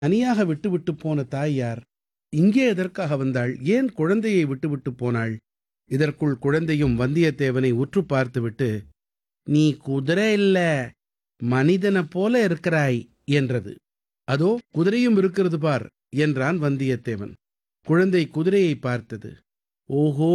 தனியாக விட்டுவிட்டு போன தாய் யார் இங்கே எதற்காக வந்தாள் ஏன் குழந்தையை விட்டுவிட்டு போனாள் இதற்குள் குழந்தையும் வந்தியத்தேவனை உற்று பார்த்துவிட்டு நீ குதிரை இல்ல மனிதனைப் போல இருக்கிறாய் என்றது அதோ குதிரையும் இருக்கிறது பார் என்றான் வந்தியத்தேவன் குழந்தை குதிரையை பார்த்தது ஓஹோ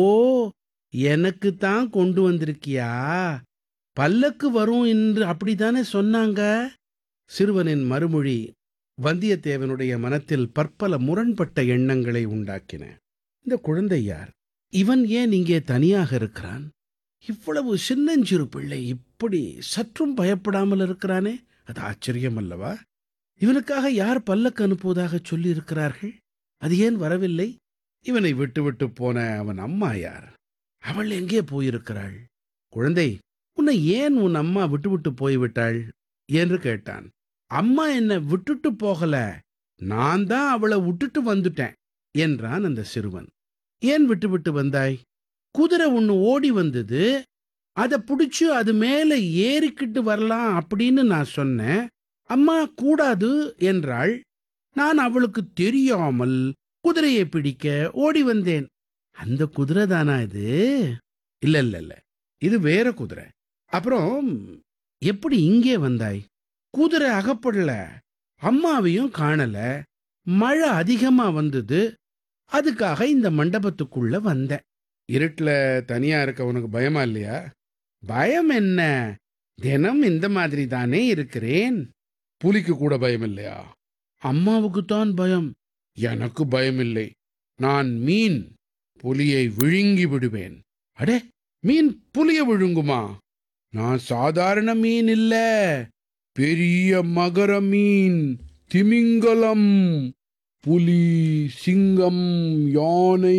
எனக்கு தான் கொண்டு வந்திருக்கியா பல்லக்கு வரும் என்று அப்படித்தானே சொன்னாங்க சிறுவனின் மறுமொழி வந்தியத்தேவனுடைய மனத்தில் பற்பல முரண்பட்ட எண்ணங்களை உண்டாக்கின இந்த குழந்தை யார் இவன் ஏன் இங்கே தனியாக இருக்கிறான் இவ்வளவு சின்னஞ்சிறு பிள்ளை இப்படி சற்றும் பயப்படாமல் இருக்கிறானே அது ஆச்சரியம் அல்லவா இவனுக்காக யார் பல்லக்கு அனுப்புவதாக சொல்லி இருக்கிறார்கள் அது ஏன் வரவில்லை இவனை விட்டுவிட்டு போன அவன் அம்மா யார் அவள் எங்கே போயிருக்கிறாள் குழந்தை உன்னை ஏன் உன் அம்மா விட்டுவிட்டு போய்விட்டாள் என்று கேட்டான் அம்மா என்ன விட்டுட்டு போகல நான் தான் அவளை விட்டுட்டு வந்துட்டேன் என்றான் அந்த சிறுவன் ஏன் விட்டுவிட்டு வந்தாய் குதிரை ஒண்ணு ஓடி வந்தது அதை பிடிச்சு அது மேல ஏறிக்கிட்டு வரலாம் அப்படின்னு நான் சொன்னேன் அம்மா கூடாது என்றாள் நான் அவளுக்கு தெரியாமல் குதிரையை பிடிக்க ஓடி வந்தேன் அந்த குதிரை தானா இது இல்ல இல்ல இல்ல இது வேற குதிரை அப்புறம் எப்படி இங்கே வந்தாய் குதிரை அகப்படல அம்மாவையும் காணல மழை அதிகமா வந்தது அதுக்காக இந்த மண்டபத்துக்குள்ள வந்தேன் இருட்டுல தனியா இருக்க உனக்கு பயமா இல்லையா பயம் என்ன தினம் இந்த மாதிரி தானே இருக்கிறேன் புலிக்கு கூட பயம் இல்லையா அம்மாவுக்கு தான் பயம் எனக்கு பயம் இல்லை நான் மீன் புலியை விழுங்கி விடுவேன் அடே மீன் புலிய விழுங்குமா நான் சாதாரண மீன் இல்ல பெரிய மகர மீன் திமிங்கலம் புலி சிங்கம் யானை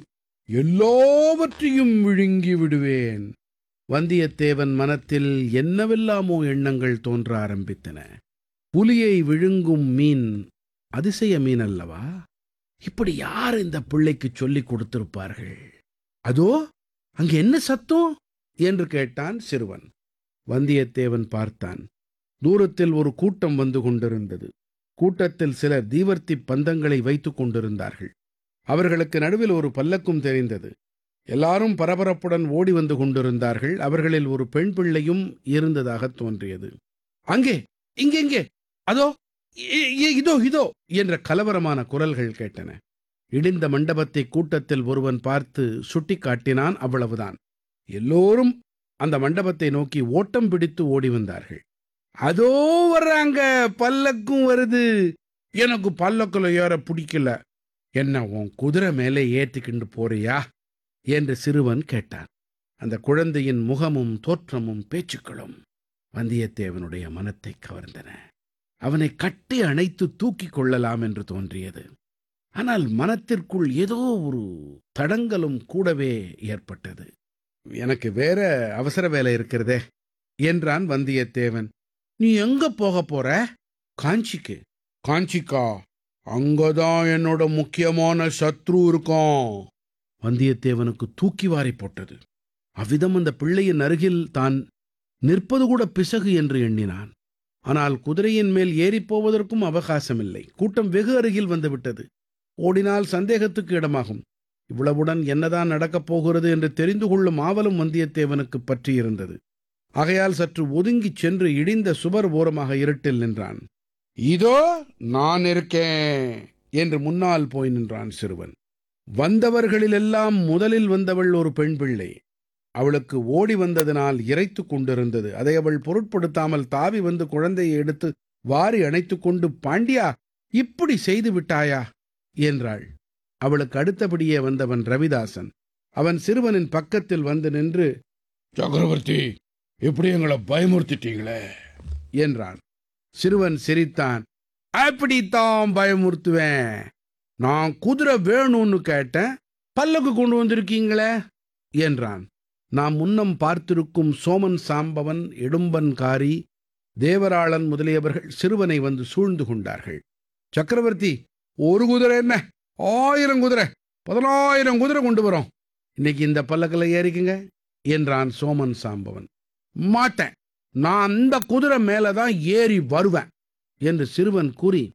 எல்லாவற்றையும் விழுங்கி விடுவேன் வந்தியத்தேவன் மனத்தில் என்னவெல்லாமோ எண்ணங்கள் தோன்ற ஆரம்பித்தன புலியை விழுங்கும் மீன் அதிசய மீன் அல்லவா இப்படி யார் இந்த பிள்ளைக்கு சொல்லிக் கொடுத்திருப்பார்கள் அதோ அங்க என்ன சத்தம் என்று கேட்டான் சிறுவன் வந்தியத்தேவன் பார்த்தான் தூரத்தில் ஒரு கூட்டம் வந்து கொண்டிருந்தது கூட்டத்தில் சிலர் தீவர்த்தி பந்தங்களை வைத்துக் கொண்டிருந்தார்கள் அவர்களுக்கு நடுவில் ஒரு பல்லக்கும் தெரிந்தது எல்லாரும் பரபரப்புடன் ஓடி வந்து கொண்டிருந்தார்கள் அவர்களில் ஒரு பெண் பிள்ளையும் இருந்ததாக தோன்றியது அங்கே இங்கெங்கே அதோ இ- இ- இதோ இதோ என்ற கலவரமான குரல்கள் கேட்டன இடிந்த மண்டபத்தை கூட்டத்தில் ஒருவன் பார்த்து சுட்டிக்காட்டினான் அவ்வளவுதான் எல்லோரும் அந்த மண்டபத்தை நோக்கி ஓட்டம் பிடித்து ஓடி வந்தார்கள் அதோ வர்றாங்க பல்லக்கும் வருது எனக்கு பல்லக்குல ஏற பிடிக்கல என்ன உன் குதிரை மேலே ஏற்றிக்கிண்டு போறியா என்று சிறுவன் கேட்டான் அந்த குழந்தையின் முகமும் தோற்றமும் பேச்சுக்களும் வந்தியத்தேவனுடைய மனத்தை கவர்ந்தன அவனை கட்டி அணைத்து தூக்கிக் கொள்ளலாம் என்று தோன்றியது ஆனால் மனத்திற்குள் ஏதோ ஒரு தடங்கலும் கூடவே ஏற்பட்டது எனக்கு வேற அவசர வேலை இருக்கிறதே என்றான் வந்தியத்தேவன் நீ எங்க போக போற காஞ்சிக்கு காஞ்சிக்கா அங்கதான் என்னோட முக்கியமான சத்ரு இருக்கான் வந்தியத்தேவனுக்கு தூக்கி வாரி போட்டது அவ்விதம் அந்த பிள்ளையின் அருகில் தான் நிற்பது கூட பிசகு என்று எண்ணினான் ஆனால் குதிரையின் மேல் ஏறிப் போவதற்கும் அவகாசமில்லை கூட்டம் வெகு அருகில் வந்துவிட்டது ஓடினால் சந்தேகத்துக்கு இடமாகும் இவ்வளவுடன் என்னதான் நடக்கப் போகிறது என்று தெரிந்து கொள்ளும் ஆவலும் வந்தியத்தேவனுக்கு பற்றியிருந்தது ஆகையால் சற்று ஒதுங்கிச் சென்று இடிந்த சுவர் ஓரமாக இருட்டில் நின்றான் இதோ நான் இருக்கேன் என்று முன்னால் போய் நின்றான் சிறுவன் வந்தவர்களிலெல்லாம் முதலில் வந்தவள் ஒரு பெண் பிள்ளை அவளுக்கு ஓடி வந்ததினால் இறைத்துக் கொண்டிருந்தது அதை அவள் பொருட்படுத்தாமல் தாவி வந்து குழந்தையை எடுத்து வாரி அணைத்துக் கொண்டு பாண்டியா இப்படி செய்து விட்டாயா என்றாள் அவளுக்கு அடுத்தபடியே வந்தவன் ரவிதாசன் அவன் சிறுவனின் பக்கத்தில் வந்து நின்று சக்கரவர்த்தி இப்படி எங்களை பயமுறுத்திட்டீங்களே என்றான் சிறுவன் சிரித்தான் அப்படித்தான் பயமுறுத்துவேன் நான் குதிரை வேணும்னு கேட்டேன் பல்லக்கு கொண்டு வந்திருக்கீங்களே என்றான் நாம் முன்னம் பார்த்திருக்கும் சோமன் சாம்பவன் இடும்பன்காரி தேவராளன் முதலியவர்கள் சிறுவனை வந்து சூழ்ந்து கொண்டார்கள் சக்கரவர்த்தி ஒரு குதிரை என்ன ஆயிரம் குதிரை பதினாயிரம் குதிரை கொண்டு வரோம் இன்னைக்கு இந்த பல்லக்கில் ஏறிக்குங்க என்றான் சோமன் சாம்பவன் மாட்டேன் நான் அந்த குதிரை மேல தான் ஏறி வருவேன் என்று சிறுவன் கூறி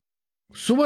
சுவர்